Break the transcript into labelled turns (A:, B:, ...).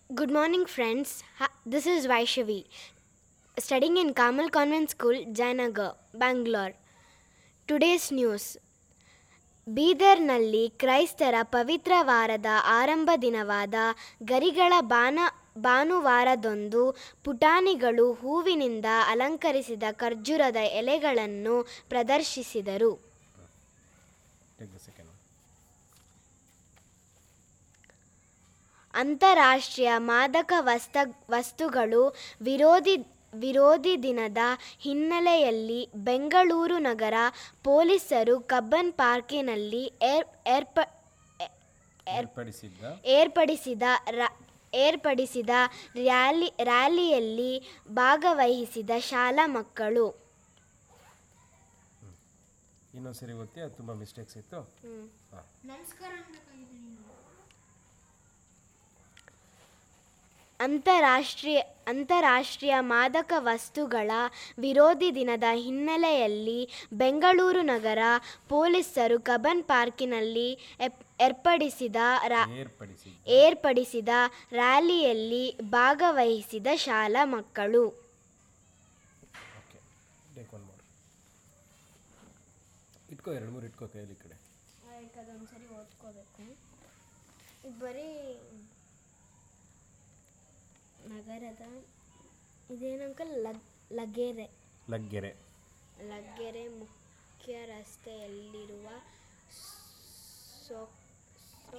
A: Good morning, friends. Ha- This is Vaishnavi, studying in Kamal Convent School, Jayanagar, Bangalore. Today's news ಬೀದರ್ನಲ್ಲಿ ಕ್ರೈಸ್ತರ ಪವಿತ್ರ ವಾರದ ಆರಂಭ ದಿನವಾದ ಗರಿಗಳ ಬಾನ ಭಾನುವಾರದಂದು ಪುಟಾಣಿಗಳು ಹೂವಿನಿಂದ ಅಲಂಕರಿಸಿದ ಖರ್ಜೂರದ ಎಲೆಗಳನ್ನು ಪ್ರದರ್ಶಿಸಿದರು
B: Take the second one.
A: ಅಂತಾರಾಷ್ಟ್ರೀಯ ಮಾದಕ ವಸ್ತ ವಸ್ತುಗಳು ವಿರೋಧಿ ವಿರೋಧಿ ದಿನದ ಹಿನ್ನೆಲೆಯಲ್ಲಿ ಬೆಂಗಳೂರು ನಗರ ಪೊಲೀಸರು ಕಬ್ಬನ್ ಪಾರ್ಕಿನಲ್ಲಿ ಏರ್ ಏರ್ಪ ಏರ್-
B: ಏರ್ಪಡಿಸಿದ್ದ
A: ಏರ್ಪಡಿಸಿದ ರ- ಏರ್ಪಡಿಸಿದ ರ್ಯಾಲಿ ರ್ಯಾಲಿಯಲ್ಲಿ ಭಾಗವಹಿಸಿದ ಶಾಲಾ ಮಕ್ಕಳು
B: ಇನ್ನೊಂದ್ಸರಿ ಗೊತ್ತಿ ಅದು ತುಂಬ ಮಿಸ್ಟೇಕ್ಸ್ ಇತ್ತು ಹಾಂ
A: ಅಂತಾರಾಷ್ಟ್ರೀಯ ಅಂತಾರಾಷ್ಟ್ರೀಯ ಮಾದಕ ವಸ್ತುಗಳ ವಿರೋಧಿ ದಿನದ ಹಿನ್ನೆಲೆಯಲ್ಲಿ ಬೆಂಗಳೂರು ನಗರ ಪೊಲೀಸರು ಕಬ್ಬನ್ ಪಾರ್ಕಿನಲ್ಲಿ ಎಪ್- ಏರ್ಪಡಿಸಿದ ರಾ
B: ಏರ್ಪಡಿಸಿದ್ದ
A: ಏರ್ಪಡಿಸಿದ ರ್ಯಾಲಿಯಲ್ಲಿ ಭಾಗವಹಿಸಿದ ಶಾಲಾ ಮಕ್ಕಳು
B: ಓಕೆ ಟೇಕ್ ಒನ್ ಮೋರ್ ಇಟ್ಕೋ ಎರಡು ಮೂರು ಇಟ್ಕೋ ಕೈಯಲ್ಲಿ ಈ ಕಡೆ
A: ಅದೊಂದ್ಸರಿ ಓದ್ಕೋಬೇಕು ಬರೀ ನಗರದ ಇದೇನಂಕಲ್ ಲಗ್ ಲಗೇರೆ
B: ಲಗ್ಗೆರೆ
A: ಲಗ್ಗೆರೆ ಮುಖ್ಯ ರಸ್ತೆಯಲ್ಲಿರುವ ಸೊಕ್